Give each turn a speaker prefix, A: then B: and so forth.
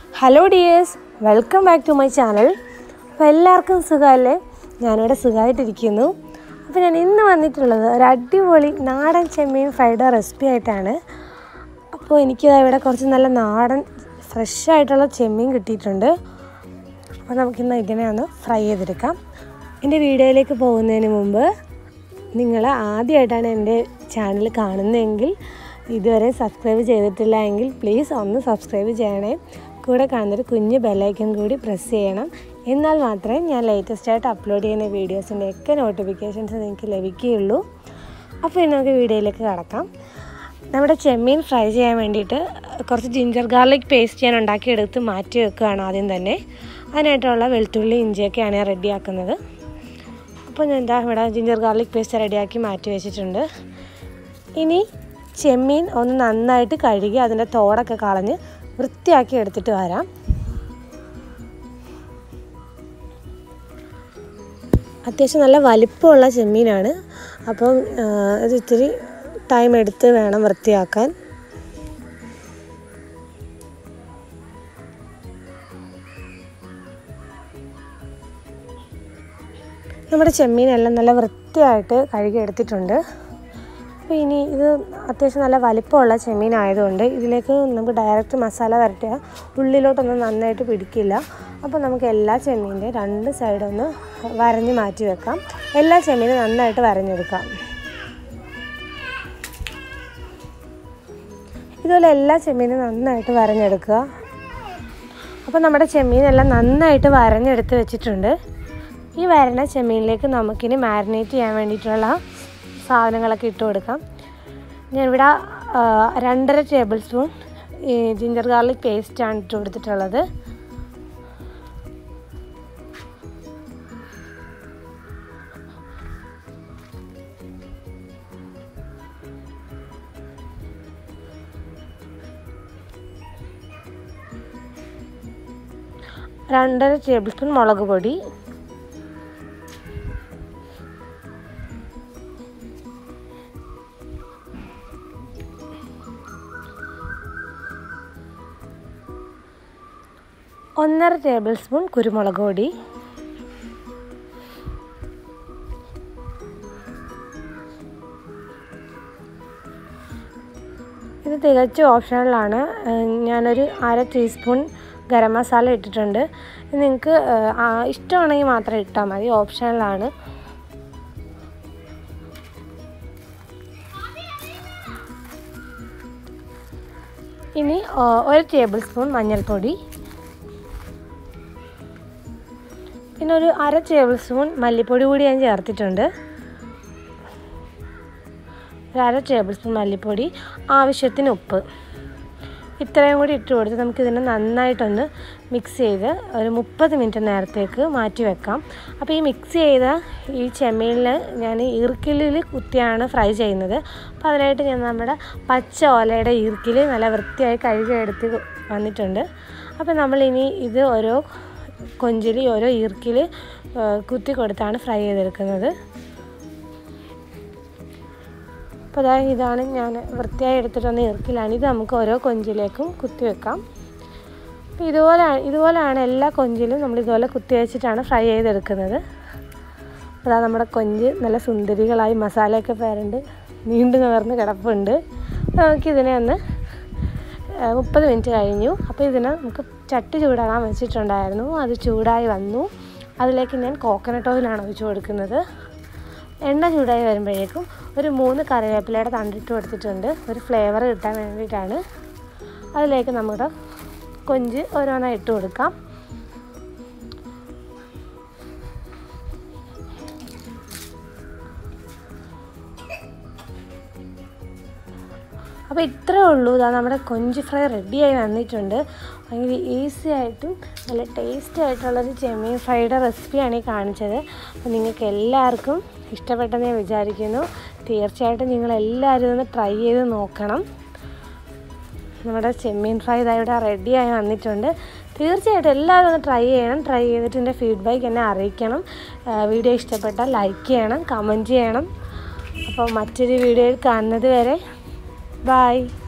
A: Hello dears welcome back to my channel അപ്പോൾ എല്ലാവർക്കും സുഖമല്ലേ ഞാനിവിടെ സുഖമായിട്ടിരിക്കുന്നു അപ്പോൾ ഞാൻ ഇന്ന് വന്നിട്ടുള്ളത് ഒരു അടിപൊളി നാടൻ ചെമ്മീൻ ഫ്രൈഡ് റെസിപ്പി ആയിട്ടാണ് അപ്പോൾ എനിക്ക് ഇവിടെ കുറച്ച് നല്ല നാടൻ ഫ്രഷ് ആയിട്ടുള്ള ചെമ്മീൻ കിട്ടിയിട്ടുണ്ട് അപ്പോൾ നമുക്കിന്ന് ഇതിനെ ഒന്ന് ഫ്രൈ ചെയ്തെടുക്കാം എൻ്റെ വീഡിയോയിലേക്ക് പോകുന്നതിന് മുമ്പ് നിങ്ങൾ ആദ്യമായിട്ടാണ് എൻ്റെ ചാനൽ കാണുന്നതെങ്കിൽ ഇതുവരെ സബ്സ്ക്രൈബ് ചെയ്തിട്ടില്ല എങ്കിൽ പ്ലീസ് ഒന്ന് സബ്സ്ക്രൈബ് ചെയ്യണേ കൂടെ കാണുന്നൊരു കുഞ്ഞ് ബെല്ലൈക്കൺ കൂടി പ്രസ് ചെയ്യണം എന്നാൽ മാത്രമേ ഞാൻ ലേറ്റസ്റ്റ് ആയിട്ട് അപ്ലോഡ് ചെയ്യുന്ന വീഡിയോസിൻ്റെ ഒക്കെ നോട്ടിഫിക്കേഷൻസ് നിങ്ങൾക്ക് ലഭിക്കുകയുള്ളൂ അപ്പോൾ ഇനി നമുക്ക് വീഡിയോയിലേക്ക് കടക്കാം നമ്മുടെ ചെമ്മീൻ ഫ്രൈ ചെയ്യാൻ വേണ്ടിയിട്ട് കുറച്ച് ജിഞ്ചർ ഗാർലിക് പേസ്റ്റ് ഞാൻ ഉണ്ടാക്കിയെടുത്ത് മാറ്റി വെക്കുകയാണ് ആദ്യം തന്നെ അതിനായിട്ടുള്ള വെളുത്തുള്ളി ഇഞ്ചിയൊക്കെയാണ് ഞാൻ റെഡിയാക്കുന്നത് അപ്പോൾ ഞാൻ എന്താ ഇവിടെ ജിഞ്ചർ ഗാർലിക് പേസ്റ്റ് റെഡിയാക്കി മാറ്റി വെച്ചിട്ടുണ്ട് ഇനി ചെമ്മീൻ ഒന്ന് നന്നായിട്ട് കഴുകി അതിൻ്റെ തോടൊക്കെ കളഞ്ഞ് വൃത്തിയാക്കി എടുത്തിട്ട് വരാം അത്യാവശ്യം നല്ല വലിപ്പമുള്ള ചെമ്മീനാണ് അപ്പം അത് ഇത്തിരി ടൈം എടുത്ത് വേണം വൃത്തിയാക്കാൻ നമ്മുടെ ചെമ്മീനെല്ലാം നല്ല വൃത്തിയായിട്ട് കഴുകി എടുത്തിട്ടുണ്ട് അപ്പോൾ ഇനി ഇത് അത്യാവശ്യം നല്ല വലിപ്പമുള്ള ചെമ്മീൻ ആയതുകൊണ്ട് ഇതിലേക്ക് നമുക്ക് ഡയറക്റ്റ് മസാല വരട്ടിയ ഉള്ളിലോട്ടൊന്നും നന്നായിട്ട് പിടിക്കില്ല അപ്പോൾ നമുക്ക് എല്ലാ ചെമ്മീൻ്റെ രണ്ട് സൈഡൊന്ന് വരഞ്ഞ് മാറ്റി വെക്കാം എല്ലാ ചെമ്മീനും നന്നായിട്ട് വരഞ്ഞെടുക്കാം ഇതുപോലെ എല്ലാ ചെമ്മീനും നന്നായിട്ട് വരഞ്ഞെടുക്കുക അപ്പോൾ നമ്മുടെ ചെമ്മീനെല്ലാം നന്നായിട്ട് വരഞ്ഞെടുത്ത് വെച്ചിട്ടുണ്ട് ഈ വരണ ചെമ്മീനിലേക്ക് നമുക്കിനി മാരിനേറ്റ് ചെയ്യാൻ വേണ്ടിയിട്ടുള്ള സാധനങ്ങളൊക്കെ ഇട്ട് കൊടുക്കാം ഞാനിവിടെ രണ്ടര ടേബിൾ സ്പൂൺ ഈ ജിഞ്ചർ ഗാർലിക് പേസ്റ്റാണ് ഇട്ട് കൊടുത്തിട്ടുള്ളത് രണ്ടര ടേബിൾ സ്പൂൺ മുളക് പൊടി ഒന്നര ടേബിൾ സ്പൂൺ കുരുമുളക് പൊടി ഇത് തികച്ചും ഓപ്ഷണലാണ് ഞാനൊരു അര ടീസ്പൂൺ ഗരം മസാല ഇട്ടിട്ടുണ്ട് നിങ്ങൾക്ക് ഇഷ്ടമാണെങ്കിൽ മാത്രം ഇട്ടാൽ മതി ഓപ്ഷണലാണ് ഇനി ഒരു ടേബിൾ സ്പൂൺ മഞ്ഞൾപ്പൊടി പിന്നെ ഒരു അര ടേബിൾ സ്പൂൺ മല്ലിപ്പൊടി കൂടി ഞാൻ ചേർത്തിട്ടുണ്ട് ഒരു അര ടേബിൾ സ്പൂൺ മല്ലിപ്പൊടി ആവശ്യത്തിന് ഉപ്പ് ഇത്രയും കൂടി ഇട്ട് കൊടുത്ത് നമുക്കിതിനെ നന്നായിട്ടൊന്ന് മിക്സ് ചെയ്ത് ഒരു മുപ്പത് മിനിറ്റ് നേരത്തേക്ക് മാറ്റി വെക്കാം അപ്പോൾ ഈ മിക്സ് ചെയ്ത ഈ ചെമ്മീനിൽ ഞാൻ ഈർക്കിലിൽ കുത്തിയാണ് ഫ്രൈ ചെയ്യുന്നത് അപ്പോൾ അതിനായിട്ട് ഞാൻ നമ്മുടെ പച്ച ഓലയുടെ ഈർക്കിൽ നല്ല വൃത്തിയായി കഴുകി എടുത്ത് വന്നിട്ടുണ്ട് അപ്പോൾ നമ്മളിനി ഇത് ഓരോ കൊഞ്ചിലി ഓരോ ഈർക്കിൽ കുത്തി കൊടുത്താണ് ഫ്രൈ ചെയ്തെടുക്കുന്നത് അപ്പോൾ അതായത് ഇതാണ് ഞാൻ വൃത്തിയായി എടുത്തിട്ട് വന്ന ഈർക്കിലാണ് ഇത് നമുക്ക് ഓരോ കൊഞ്ചിലേക്കും കുത്തി വെക്കാം അപ്പോൾ ഇതുപോലെ ഇതുപോലെയാണ് എല്ലാ കൊഞ്ചിലും നമ്മൾ ഇതുപോലെ കുത്തി വെച്ചിട്ടാണ് ഫ്രൈ ചെയ്തെടുക്കുന്നത് അപ്പോൾ അതാ നമ്മുടെ കൊഞ്ച് നല്ല സുന്ദരികളായി മസാലയൊക്കെ പേരുണ്ട് നീണ്ടു നിവർന്ന് കിടപ്പുണ്ട് അപ്പോൾ നമുക്കിതിനെ ഒന്ന് മുപ്പത് മിനിറ്റ് കഴിഞ്ഞു അപ്പോൾ ഇതിനെ നമുക്ക് ചട്ടി ചൂടാകാൻ വെച്ചിട്ടുണ്ടായിരുന്നു അത് ചൂടായി വന്നു അതിലേക്ക് ഞാൻ കോക്കനട്ട് ഓയിലാണ് ഒഴിച്ചു കൊടുക്കുന്നത് എണ്ണ ചൂടായി വരുമ്പോഴേക്കും ഒരു മൂന്ന് കറിവേപ്പിലയുടെ തണ്ടിട്ട് കൊടുത്തിട്ടുണ്ട് ഒരു ഫ്ലേവർ കിട്ടാൻ വേണ്ടിയിട്ടാണ് അതിലേക്ക് നമ്മുടെ കൊഞ്ച് ഓരോന്നായി ഇട്ട് കൊടുക്കാം അപ്പോൾ ഇത്രേ ഉള്ളൂ ഇതാ നമ്മുടെ കൊഞ്ച് ഫ്രൈ റെഡിയായി വന്നിട്ടുണ്ട് ഭയങ്കര ഈസി ആയിട്ടും നല്ല ടേസ്റ്റി ആയിട്ടുള്ളൊരു ചെമ്മീൻ ഫ്രൈയുടെ റെസിപ്പിയാണ് ഈ കാണിച്ചത് അപ്പോൾ നിങ്ങൾക്ക് എല്ലാവർക്കും ഇഷ്ടപ്പെട്ടെന്ന് ഞാൻ വിചാരിക്കുന്നു തീർച്ചയായിട്ടും നിങ്ങളെല്ലാവരും ഒന്ന് ട്രൈ ചെയ്ത് നോക്കണം നമ്മുടെ ചെമ്മീൻ ഫ്രൈ ഇതാ ഇവിടെ റെഡിയായി വന്നിട്ടുണ്ട് തീർച്ചയായിട്ടും എല്ലാവരും ഒന്ന് ട്രൈ ചെയ്യണം ട്രൈ ചെയ്തിട്ട് എൻ്റെ ഫീഡ്ബാക്ക് എന്നെ അറിയിക്കണം വീഡിയോ ഇഷ്ടപ്പെട്ടാൽ ലൈക്ക് ചെയ്യണം കമൻറ്റ് ചെയ്യണം അപ്പോൾ മറ്റൊരു വീഡിയോയിൽ കാണുന്നത് വരെ Bye.